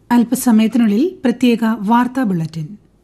അല്പസമയത്തിനുള്ളിൽ പ്രത്യേക വാർത്താ ബുള്ളറ്റിൻ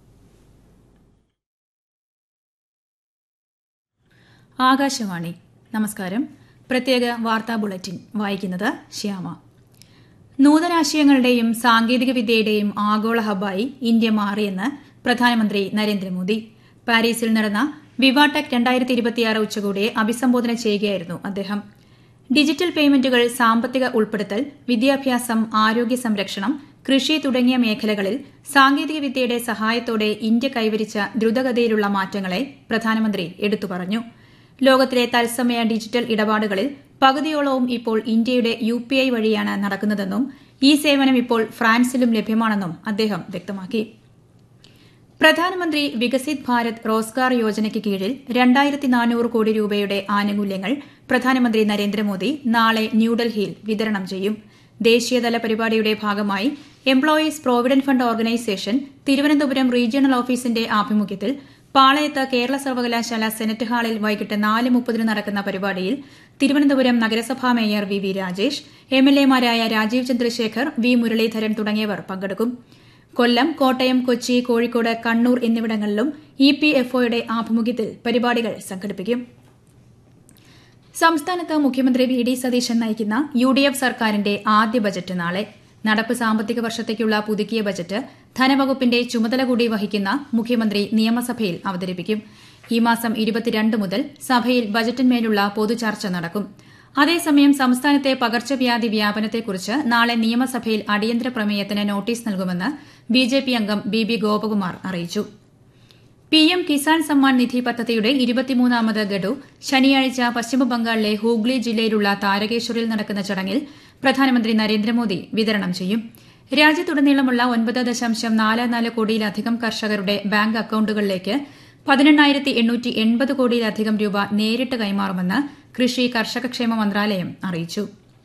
ആകാശവാണി നമസ്കാരം പ്രത്യേക വാർത്താ ബുള്ളറ്റിൻ വായിക്കുന്നത് ശ്യാമ നൂതനാശയങ്ങളുടെയും സാങ്കേതിക വിദ്യയുടെയും ആഗോള ഹബ്ബായി ഇന്ത്യ മാറിയെന്ന് പ്രധാനമന്ത്രി നരേന്ദ്രമോദി പാരീസിൽ നടന്ന വിവാടെക് രണ്ടായിരത്തി ഇരുപത്തിയാറ് ഉച്ചകോടിയെ അഭിസംബോധന ചെയ്യുകയായിരുന്നു അദ്ദേഹം ഡിജിറ്റൽ പേയ്മെന്റുകൾ സാമ്പത്തിക ഉൾപ്പെടുത്തൽ വിദ്യാഭ്യാസം ആരോഗ്യ സംരക്ഷണം കൃഷി തുടങ്ങിയ മേഖലകളിൽ സാങ്കേതികവിദ്യയുടെ സഹായത്തോടെ ഇന്ത്യ കൈവരിച്ച ദ്രുതഗതിയിലുള്ള മാറ്റങ്ങളെ പ്രധാനമന്ത്രി എടുത്തു പറഞ്ഞു ലോകത്തിലെ തത്സമയ ഡിജിറ്റൽ ഇടപാടുകളിൽ പകുതിയോളവും ഇപ്പോൾ ഇന്ത്യയുടെ യു പി ഐ വഴിയാണ് നടക്കുന്നതെന്നും ഈ സേവനം ഇപ്പോൾ ഫ്രാൻസിലും ലഭ്യമാണെന്നും അദ്ദേഹം വ്യക്തമാക്കി പ്രധാനമന്ത്രി വികസിത് ഭാരത് റോസ്ഗാർ യോജനയ്ക്ക് കീഴിൽ രണ്ടായിരത്തി നാനൂറ് കോടി രൂപയുടെ ആനുകൂല്യങ്ങൾ പ്രധാനമന്ത്രി നരേന്ദ്രമോദി നാളെ ന്യൂഡൽഹിയിൽ വിതരണം ചെയ്യും ദേശീയതല പരിപാടിയുടെ ഭാഗമായി employees provident fund organisation Thiruvananthapuram regional ഓഫീസിന്റെ ആഭിമുഖ്യത്തിൽ പാളയത്ത് കേരള സർവകലാശാല സെനറ്റ് ഹാളിൽ വൈകിട്ട് നാല് മുപ്പതിന് നടക്കുന്ന പരിപാടിയിൽ തിരുവനന്തപുരം നഗരസഭാ മേയർ വി വി രാജേഷ് എംഎൽഎമാരായ രാജീവ് ചന്ദ്രശേഖർ വി മുരളീധരൻ തുടങ്ങിയവർ പങ്കെടുക്കും കൊല്ലം കോട്ടയം കൊച്ചി കോഴിക്കോട് കണ്ണൂർ എന്നിവിടങ്ങളിലും ഇ പി എഫ് ഒയുടെ ആഭിമുഖ്യത്തിൽ പരിപാടികൾ സംഘടിപ്പിക്കും സംസ്ഥാനത്ത് മുഖ്യമന്ത്രി വി ഡി സതീശൻ നയിക്കുന്ന യു ഡി എഫ് സർക്കാരിന്റെ ആദ്യ ബജറ്റ് നാളെ നടപ്പ് സാമ്പത്തിക വർഷത്തേക്കുള്ള പുതുക്കിയ ബജറ്റ് ധനവകുപ്പിന്റെ ചുമതല കൂടി വഹിക്കുന്ന മുഖ്യമന്ത്രി നിയമസഭയിൽ അവതരിപ്പിക്കും ഈ മാസം ഇരുപത്തിരണ്ട് മുതൽ സഭയിൽ ബജറ്റിന്മേലുള്ള പൊതുചർച്ച നടക്കും അതേസമയം സംസ്ഥാനത്തെ പകർച്ചവ്യാധി വ്യാപനത്തെക്കുറിച്ച് നാളെ നിയമസഭയിൽ അടിയന്തര പ്രമേയത്തിന് നോട്ടീസ് നൽകുമെന്ന് ബിജെപി അംഗം ബി ബി ഗോപകുമാർ അറിയിച്ചു പിഎം കിസാൻ സമ്മാൻ നിധി പദ്ധതിയുടെ ഇരുപത്തിമൂന്നാമത് ഗഡു ശനിയാഴ്ച പശ്ചിമബംഗാളിലെ ഹൂഗ്ലി ജില്ലയിലുള്ള താരകേശ്വറിൽ നടക്കുന്ന ചടങ്ങിൽ പ്രധാനമന്ത്രി നരേന്ദ്രമോദി വിതരണം ചെയ്യും രാജ്യത്തുടനീളമുള്ള ഒൻപത് ദശാംശം നാല് നാല് കോടിയിലധികം കർഷകരുടെ ബാങ്ക് അക്കൌണ്ടുകളിലേക്ക് പതിനെണ്ണായിരത്തി എണ്ണൂറ്റി എൺപത് കോടിയിലധികം രൂപ നേരിട്ട് കൈമാറുമെന്ന് കൃഷി കർഷകക്ഷേമ മന്ത്രാലയം അറിയിച്ചു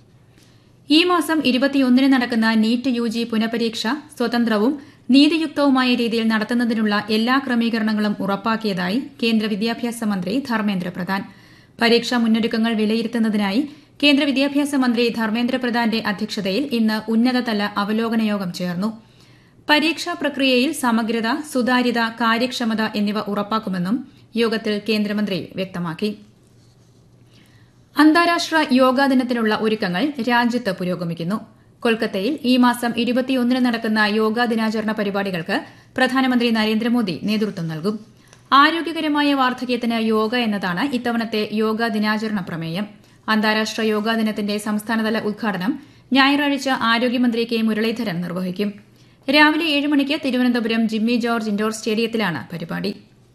ഈ മാസം ഇരുപത്തിയൊന്നിന് നടക്കുന്ന നീറ്റ് യു ജി പുനഃപരീക്ഷ സ്വതന്ത്രവും നീതിയുക്തവുമായ രീതിയിൽ നടത്തുന്നതിനുള്ള എല്ലാ ക്രമീകരണങ്ങളും ഉറപ്പാക്കിയതായി കേന്ദ്ര വിദ്യാഭ്യാസ മന്ത്രി ധർമ്മേന്ദ്ര പ്രധാൻ പരീക്ഷാ മുന്നൊരുക്കങ്ങൾ വിലയിരുത്തുന്നതിനായി കേന്ദ്ര വിദ്യാഭ്യാസ മന്ത്രി ധർമ്മേന്ദ്ര പ്രധാന്റെ അധ്യക്ഷതയിൽ ഇന്ന് ഉന്നതതല അവലോകന യോഗം ചേർന്നു പരീക്ഷാ പ്രക്രിയയിൽ സമഗ്രത സുതാര്യത കാര്യക്ഷമത എന്നിവ ഉറപ്പാക്കുമെന്നും യോഗത്തിൽ കേന്ദ്രമന്ത്രി വ്യക്തമാക്കി അന്താരാഷ്ട്ര യോഗാ ദിനത്തിനുള്ള ഒരുക്കങ്ങൾ രാജ്യത്ത് പുരോഗമിക്കുന്നു കൊൽക്കത്തയിൽ ഈ മാസം ഇരുപത്തിയൊന്നിന് നടക്കുന്ന യോഗാ ദിനാചരണ പരിപാടികൾക്ക് പ്രധാനമന്ത്രി നരേന്ദ്രമോദി നേതൃത്വം നൽകും ആരോഗ്യകരമായ വാർദ്ധക്യത്തിന് യോഗ എന്നതാണ് ഇത്തവണത്തെ യോഗാ ദിനാചരണ പ്രമേയം അന്താരാഷ്ട്ര യോഗാ ദിനത്തിന്റെ സംസ്ഥാനതല ഉദ്ഘാടനം ഞായറാഴ്ച ആരോഗ്യമന്ത്രി കെ മുരളീധരൻ നിർവഹിക്കും രാവിലെ ഏഴ് മണിക്ക് തിരുവനന്തപുരം ജിമ്മി ജോർജ് ഇൻഡോർ സ്റ്റേഡിയത്തിലാണ് പരിപാടി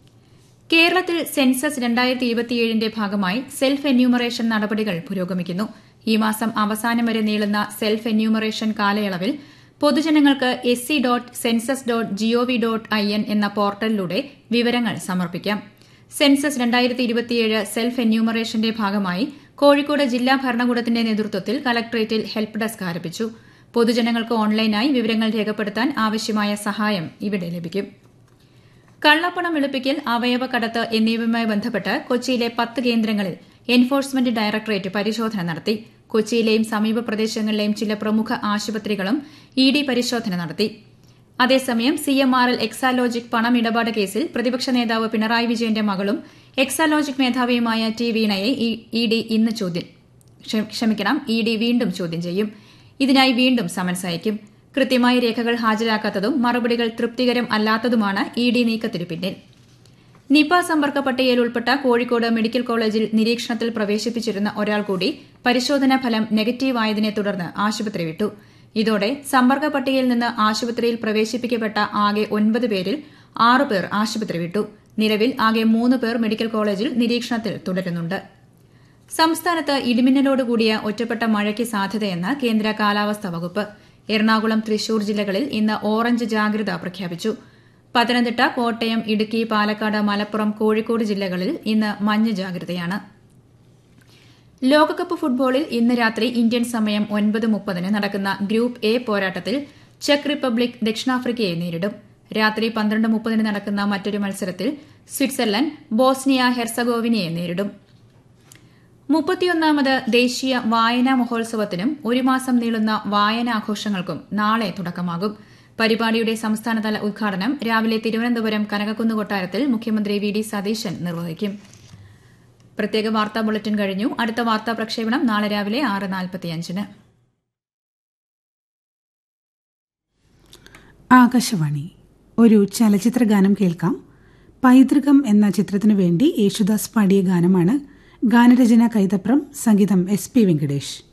കേരളത്തിൽ സെൻസസ് രണ്ടായിരത്തി ഇരുപത്തിയേഴിന്റെ ഭാഗമായി സെൽഫ് എന്യൂമറേഷൻ നടപടികൾ പുരോഗമിക്കുന്നു ഈ മാസം അവസാനം വരെ നീളുന്ന സെൽഫ് എന്യൂമറേഷൻ കാലയളവിൽ പൊതുജനങ്ങൾക്ക് S C dot census dot GOV dot I N എന്ന പോർട്ടലിലൂടെ വിവരങ്ങൾ സമർപ്പിക്കാം സെൻസസ് രണ്ടായിരത്തി ഇരുപത്തിയേഴ് സെൽഫ് എന്യൂമറേഷന്റെ ഭാഗമായി കോഴിക്കോട് ജില്ലാ ഭരണകൂടത്തിന്റെ നേതൃത്വത്തിൽ കലക്ടറേറ്റിൽ ഹെൽപ്പ് ഡെസ്ക് ആരംഭിച്ചു പൊതുജനങ്ങൾക്ക് ഓൺലൈനായി വിവരങ്ങൾ രേഖപ്പെടുത്താൻ ആവശ്യമായ സഹായം ഇവിടെ ലഭിക്കും കള്ളപ്പണം വെളുപ്പിക്കൽ അവയവ കടത്ത് എന്നിവയുമായി ബന്ധപ്പെട്ട് കൊച്ചിയിലെ പത്ത് കേന്ദ്രങ്ങളിൽ എൻഫോഴ്സ്മെന്റ് ഡയറക്ടറേറ്റ് പരിശോധന നടത്തി കൊച്ചിയിലെയും സമീപ പ്രദേശങ്ങളിലെയും ചില പ്രമുഖ ആശുപത്രികളും ഇ ഡി പരിശോധന നടത്തി അതേസമയം C M R L Exalogic പണമിടപാട് കേസിൽ പ്രതിപക്ഷ നേതാവ് പിണറായി വിജയന്റെ മകളും എക്സാലോജിക് മേധാവിയുമായ ടി വീണയെ ഇ ഡി ഇന്ന് ചോദ്യം ക്ഷമിക്കണം ഇ ഡി വീണ്ടും ചോദ്യം ചെയ്യും ഇതിനായി വീണ്ടും സമൻസ് അയക്കും കൃത്യമായി രേഖകൾ ഹാജരാക്കാത്തതും മറുപടികൾ തൃപ്തികരം അല്ലാത്തതുമാണ് ഇ ഡി നീക്കത്തിനു പിന്നിൽ നിപ സമ്പർക്ക പട്ടികയിൽ ഉൾപ്പെട്ട കോഴിക്കോട് മെഡിക്കൽ കോളേജിൽ നിരീക്ഷണത്തിൽ പ്രവേശിപ്പിച്ചിരുന്ന ഒരാൾ കൂടി പരിശോധനാ ഫലം നെഗറ്റീവ് ആയതിനെ തുടർന്ന് ആശുപത്രി വിട്ടു ഇതോടെ സമ്പർക്ക പട്ടികയിൽ നിന്ന് ആശുപത്രിയിൽ പ്രവേശിപ്പിക്കപ്പെട്ട ആകെ ഒൻപത് പേരിൽ ആറ് പേർ ആശുപത്രി വിട്ടു നിലവിൽ ആകെ മൂന്ന് പേർ മെഡിക്കൽ കോളേജിൽ നിരീക്ഷണത്തിൽ തുടരുന്നുണ്ട് സംസ്ഥാനത്ത് ഇടിമിന്നലോടുകൂടിയ ഒറ്റപ്പെട്ട മഴയ്ക്ക് സാധ്യതയെന്ന് കേന്ദ്ര കാലാവസ്ഥാ വകുപ്പ് എറണാകുളം തൃശൂർ ജില്ലകളിൽ ഇന്ന് ഓറഞ്ച് ജാഗ്രത പ്രഖ്യാപിച്ചു പത്തനംതിട്ട കോട്ടയം ഇടുക്കി പാലക്കാട് മലപ്പുറം കോഴിക്കോട് ജില്ലകളിൽ ഇന്ന് മഞ്ഞ ജാഗ്രതയാണ് ലോകകപ്പ് ഫുട്ബോളിൽ ഇന്ന് രാത്രി ഇന്ത്യൻ സമയം ഒൻപത് മുപ്പതിന് നടക്കുന്ന ഗ്രൂപ്പ് എ പോരാട്ടത്തിൽ ചെക്ക് റിപ്പബ്ലിക് ദക്ഷിണാഫ്രിക്കയെ നേരിടും രാത്രി പന്ത്രണ്ട് മുപ്പതിന് നടക്കുന്ന മറ്റൊരു മത്സരത്തിൽ സ്വിറ്റ്സർലൻഡ് ബോസ്നിയ ഹെർസഗോവിനയെ നേരിടും മുപ്പത്തിയൊന്നാമത് ദേശീയ വായനാ മഹോത്സവത്തിനും ഒരു മാസം നീളുന്ന വായനാഘോഷങ്ങൾക്കും നാളെ തുടക്കമാകും പരിപാടിയുടെ സംസ്ഥാനതല ഉദ്ഘാടനം രാവിലെ തിരുവനന്തപുരം കനകക്കുന്ന് കൊട്ടാരത്തിൽ മുഖ്യമന്ത്രി വി ഡി സതീശൻ നിർവഹിക്കും പ്രത്യേക വാർത്താ ബുള്ളറ്റിൻ കഴിഞ്ഞു അടുത്ത വാർത്താ പ്രക്ഷേപണം നാളെ രാവിലെ ആറ് നാൽപ്പത്തിയഞ്ചിന് ആകാശവാണി ഒരു ചലച്ചിത്ര ഗാനം കേൾക്കാം പൈതൃകം എന്ന ചിത്രത്തിനു വേണ്ടി യേശുദാസ് പാടിയ ഗാനമാണ് ഗാനരചന കൈതപ്രം സംഗീതം എസ് പി വെങ്കടേഷ്